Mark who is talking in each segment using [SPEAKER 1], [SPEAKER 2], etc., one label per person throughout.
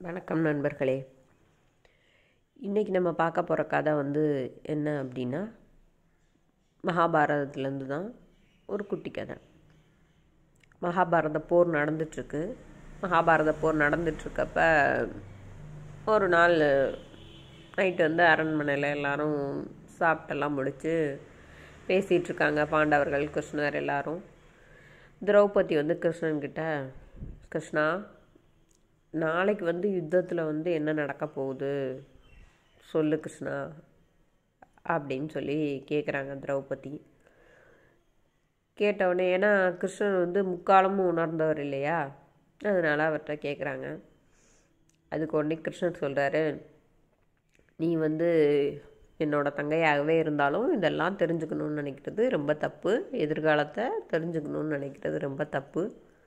[SPEAKER 1] வணக்கம் நண்பர்களே இன்றைக்கி நம்ம பார்க்க போகிற கதை வந்து என்ன அப்படின்னா மகாபாரதத்துலேருந்து தான் ஒரு குட்டி கதை மகாபாரத போர் நடந்துட்டுருக்கு மகாபாரத போர் நடந்துட்டுருக்கப்ப ஒரு நாள் நைட்டு வந்து அரண்மனையில் எல்லாரும் சாப்பிட்டெல்லாம் முடித்து பேசிகிட்டு இருக்காங்க பாண்டவர்கள் கிருஷ்ணர் எல்லாரும் திரௌபதி வந்து கிருஷ்ணன்கிட்ட கிருஷ்ணா நாளைக்கு வந்து யுத்தத்தில் வந்து என்ன நடக்க போகுது சொல்லு கிருஷ்ணா அப்படின்னு சொல்லி கேட்குறாங்க திரௌபதி கேட்டவுடனே ஏன்னா கிருஷ்ணன் வந்து முக்காலமும் உணர்ந்தவர் இல்லையா அதனால் அவர்கிட்ட கேட்குறாங்க அதுக்கு உடனே கிருஷ்ணன் சொல்கிறாரு நீ வந்து என்னோட தங்கையாகவே இருந்தாலும் இதெல்லாம் தெரிஞ்சுக்கணும்னு நினைக்கிறது ரொம்ப தப்பு எதிர்காலத்தை தெரிஞ்சுக்கணும்னு நினைக்கிறது ரொம்ப தப்பு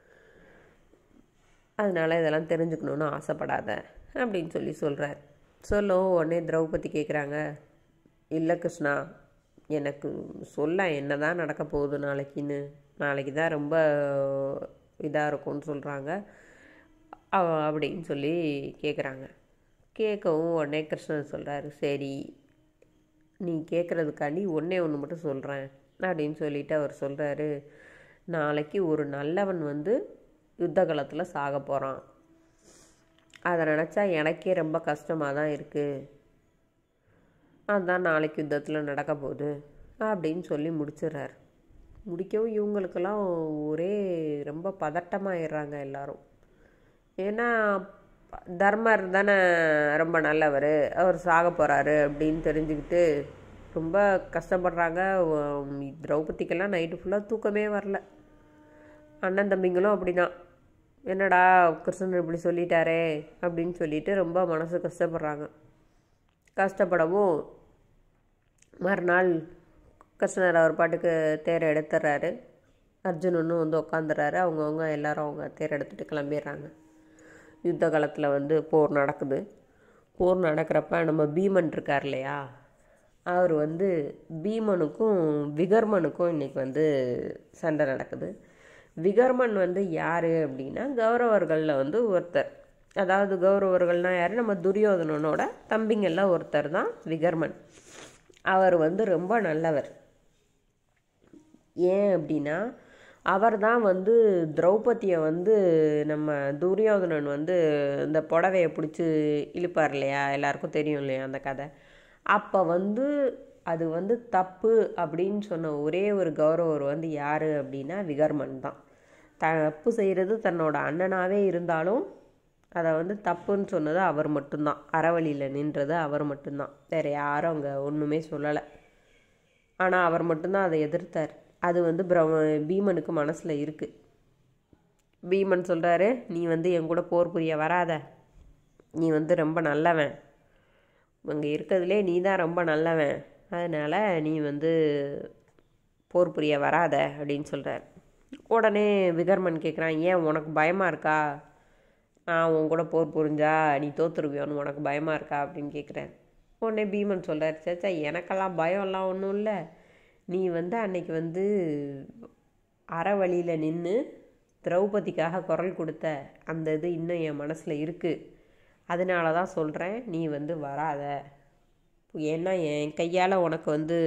[SPEAKER 1] அதனால் இதெல்லாம் தெரிஞ்சுக்கணுன்னு ஆசைப்படாத அப்படின்னு சொல்லி சொல்கிறார் சொல்லும் உடனே திரௌபதி கேட்குறாங்க இல்லை கிருஷ்ணா எனக்கு சொல்ல என்ன தான் நடக்க போகுது நாளைக்குன்னு நாளைக்கு தான் ரொம்ப இதாக இருக்கும்னு சொல்கிறாங்க அப்படின்னு சொல்லி கேட்குறாங்க கேட்கவும் உடனே கிருஷ்ணன் சொல்கிறாரு சரி நீ கேட்குறதுக்காண்டி ஒன்றே ஒன்று மட்டும் சொல்கிறேன் அப்படின்னு சொல்லிட்டு அவர் சொல்கிறாரு நாளைக்கு ஒரு நல்லவன் வந்து யுத்த காலத்தில் சாக போகிறான் அதை நினச்சா எனக்கே ரொம்ப கஷ்டமாக தான் இருக்குது அதுதான் நாளைக்கு யுத்தத்தில் நடக்க போகுது அப்படின்னு சொல்லி முடிச்சிடுறார் முடிக்கவும் இவங்களுக்கெல்லாம் ஒரே ரொம்ப பதட்டமாயிடுறாங்க எல்லாரும் ஏன்னா தர்மர் தானே ரொம்ப நல்லவர் அவர் சாக போகிறாரு அப்படின்னு தெரிஞ்சுக்கிட்டு ரொம்ப கஷ்டப்படுறாங்க திரௌபதிக்கெல்லாம் நைட்டு ஃபுல்லாக தூக்கமே வரல அண்ணன் தம்பிங்களும் அப்படிதான் என்னடா கிருஷ்ணன் இப்படி சொல்லிட்டாரே அப்படின்னு சொல்லிட்டு ரொம்ப மனசு கஷ்டப்படுறாங்க கஷ்டப்படவும் மறுநாள் கிருஷ்ணர் அவர் பாட்டுக்கு தேரை எடுத்துடுறாரு அர்ஜுனனும் வந்து உட்காந்துறாரு அவங்கவுங்க எல்லாரும் அவங்க தேர் எடுத்துகிட்டு கிளம்பிடுறாங்க யுத்த காலத்தில் வந்து போர் நடக்குது போர் நடக்கிறப்ப நம்ம பீமன் இருக்கார் இல்லையா அவர் வந்து பீமனுக்கும் விகர்மனுக்கும் இன்றைக்கி வந்து சண்டை நடக்குது விகர்மன் வந்து யார் அப்படின்னா கௌரவர்களில் வந்து ஒருத்தர் அதாவது கௌரவர்கள்னால் யார் நம்ம துரியோதனனோட தம்பிங்களில் ஒருத்தர் தான் விகர்மன் அவர் வந்து ரொம்ப நல்லவர் ஏன் அப்படின்னா அவர் தான் வந்து திரௌபதியை வந்து நம்ம துரியோதனன் வந்து இந்த புடவையை பிடிச்சி இழுப்பார் இல்லையா எல்லாருக்கும் தெரியும் இல்லையா அந்த கதை அப்போ வந்து அது வந்து தப்பு அப்படின்னு சொன்ன ஒரே ஒரு கௌரவர் வந்து யார் அப்படின்னா விகர்மன் தான் தப்பு செய்கிறது தன்னோட அண்ணனாகவே இருந்தாலும் அதை வந்து தப்புன்னு சொன்னது அவர் மட்டும்தான் அறவழியில் நின்றது அவர் மட்டும்தான் வேறு யாரும் அங்கே ஒன்றுமே சொல்லலை ஆனால் அவர் மட்டும்தான் அதை எதிர்த்தார் அது வந்து பிரம பீமனுக்கு மனசில் இருக்குது பீமன் சொல்கிறாரு நீ வந்து என் கூட போர் புரிய வராத நீ வந்து ரொம்ப நல்லவன் அங்கே இருக்கிறதுலே நீ தான் ரொம்ப நல்லவன் அதனால் நீ வந்து போர் புரிய வராத அப்படின்னு சொல்கிறார் உடனே விகர்மன் கேட்குறான் ஏன் உனக்கு பயமாக இருக்கா நான் உன் கூட போர் புரிஞ்சா நீ தோத்துருவியோன்னு உனக்கு பயமாக இருக்கா அப்படின்னு கேட்குறேன் உடனே பீமன் சொல்கிறார் சேச்சா எனக்கெல்லாம் பயம்லாம் ஒன்றும் இல்லை நீ வந்து அன்னைக்கு வந்து அற வழியில் நின்று திரௌபதிக்காக குரல் கொடுத்த அந்த இது இன்னும் என் மனசில் இருக்குது அதனால தான் சொல்கிறேன் நீ வந்து வராத ஏன்னா என் கையால் உனக்கு வந்து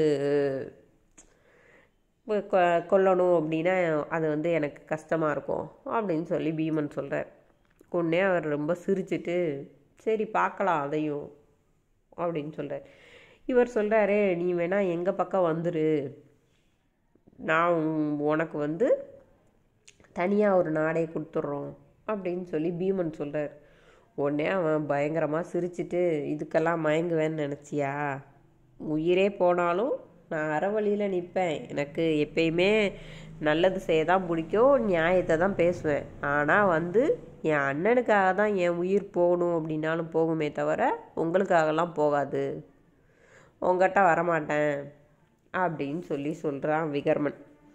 [SPEAKER 1] கொல்லணும் அப்படின்னா அது வந்து எனக்கு கஷ்டமாக இருக்கும் அப்படின்னு சொல்லி பீமன் சொல்கிறார் உடனே அவர் ரொம்ப சிரிச்சிட்டு சரி பார்க்கலாம் அதையும் அப்படின்னு சொல்கிறார் இவர் சொல்கிறாரு நீ வேணால் எங்கள் பக்கம் வந்துரு நான் உனக்கு வந்து தனியாக ஒரு நாடே கொடுத்துட்றோம் அப்படின்னு சொல்லி பீமன் சொல்கிறார் உடனே அவன் பயங்கரமாக சிரிச்சிட்டு இதுக்கெல்லாம் மயங்குவேன்னு நினச்சியா உயிரே போனாலும் நான் அறவழியில் நிற்பேன் எனக்கு எப்பயுமே நல்லது செய்ய தான் பிடிக்கும் நியாயத்தை தான் பேசுவேன் ஆனால் வந்து என் அண்ணனுக்காக தான் என் உயிர் போகணும் அப்படின்னாலும் போகுமே தவிர உங்களுக்காகலாம் போகாது உங்ககிட்ட வரமாட்டேன் அப்படின்னு சொல்லி சொல்கிறான் விகர்மன்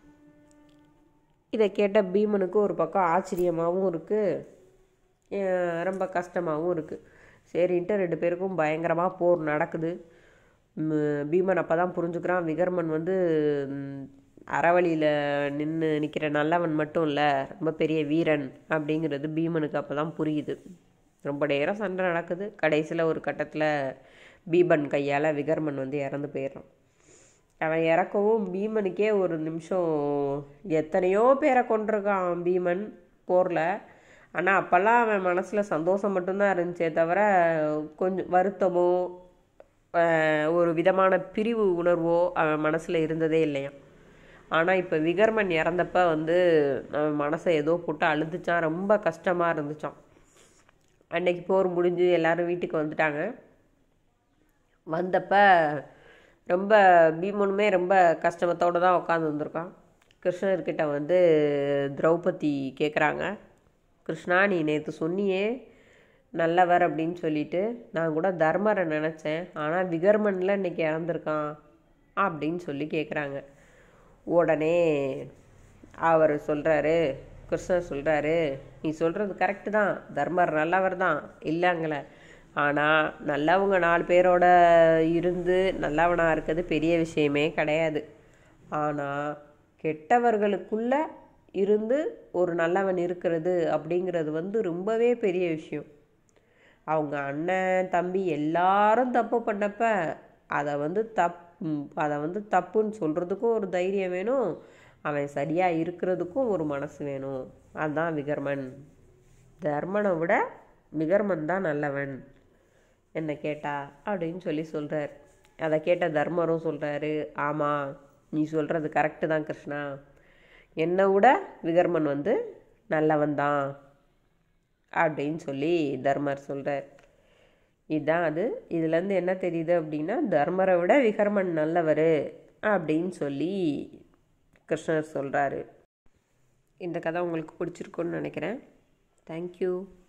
[SPEAKER 1] இதை கேட்ட பீமனுக்கு ஒரு பக்கம் ஆச்சரியமாகவும் இருக்குது ரொம்ப கஷ்டமாகவும் இருக்குது சரின்ட்டு ரெண்டு பேருக்கும் பயங்கரமாக போர் நடக்குது பீமன் அப்போ தான் புரிஞ்சுக்கிறான் விகர்மன் வந்து அறவழியில் நின்று நிற்கிற நல்லவன் மட்டும் இல்லை ரொம்ப பெரிய வீரன் அப்படிங்கிறது பீமனுக்கு அப்போ தான் புரியுது ரொம்ப நேரம் சண்டை நடக்குது கடைசியில் ஒரு கட்டத்தில் பீமன் கையால் விகர்மன் வந்து இறந்து போயிடுறான் அவன் இறக்கவும் பீமனுக்கே ஒரு நிமிஷம் எத்தனையோ பேரை கொண்டிருக்கான் பீமன் போரில் ஆனால் அப்போல்லாம் அவன் மனசில் சந்தோஷம் மட்டும்தான் இருந்துச்சே தவிர கொஞ்சம் வருத்தமோ ஆஹ், ஒரு விதமான பிரிவு உணர்வோ அவன் மனசில் இருந்ததே இல்லையாம் ஆனால் இப்போ விகர்மன் இறந்தப்ப வந்து அவன் மனசை ஏதோ போட்டு அழுதுச்சான் ரொம்ப கஷ்டமாக இருந்துச்சான் அன்னைக்கு போர் முடிஞ்சு எல்லாரும் வீட்டுக்கு வந்துட்டாங்க வந்தப்ப ரொம்ப பீமனுமே ரொம்ப கஷ்டமத்தோடு தான் உட்காந்து வந்திருக்கான் கிருஷ்ணர்கிட்ட வந்து திரௌபதி கேட்குறாங்க கிருஷ்ணா நீ நேற்று சொன்னியே நல்லவர் அப்படின்னு சொல்லிட்டு நான் கூட தர்மரை நினச்சேன் ஆனால் விகர்மனில் இன்னைக்கு இறந்துருக்கான் அப்படின்னு சொல்லி கேட்குறாங்க உடனே அவர் சொல்கிறாரு கிருஷ்ணர் சொல்கிறாரு நீ சொல்கிறது கரெக்டு தான் தர்மர் நல்லவர் தான் இல்லைங்கள ஆனால் நல்லவங்க நாலு பேரோட இருந்து நல்லவனாக இருக்கிறது பெரிய விஷயமே கிடையாது ஆனால் கெட்டவர்களுக்குள்ள இருந்து ஒரு நல்லவன் இருக்கிறது அப்படிங்கிறது வந்து ரொம்பவே பெரிய விஷயம் அவங்க அண்ணன் தம்பி எல்லாரும் தப்பு பண்ணப்ப அதை வந்து தப் ம், அதை வந்து தப்புன்னு சொல்கிறதுக்கும் ஒரு தைரியம் வேணும் அவன் சரியாக இருக்கிறதுக்கும் ஒரு மனசு வேணும் அதுதான் விகர்மன் தர்மனை விட விகர்மன் தான் நல்லவன் என்ன கேட்டா அப்படின்னு சொல்லி சொல்கிறார் அதை கேட்ட தர்மரும் சொல்கிறாரு ஆமாம் நீ சொல்கிறது கரெக்டு தான் கிருஷ்ணா என்னை விட விகர்மன் வந்து நல்லவன் தான் அப்படின்னு சொல்லி தர்மர் சொல்கிறார் இதுதான் அது இதுலேருந்து என்ன தெரியுது அப்படின்னா தர்மரை விட விகர்மன் நல்லவர் அப்படின்னு சொல்லி கிருஷ்ணர் சொல்கிறாரு இந்த கதை உங்களுக்கு பிடிச்சிருக்குன்னு நினைக்கிறேன் தேங்க்யூ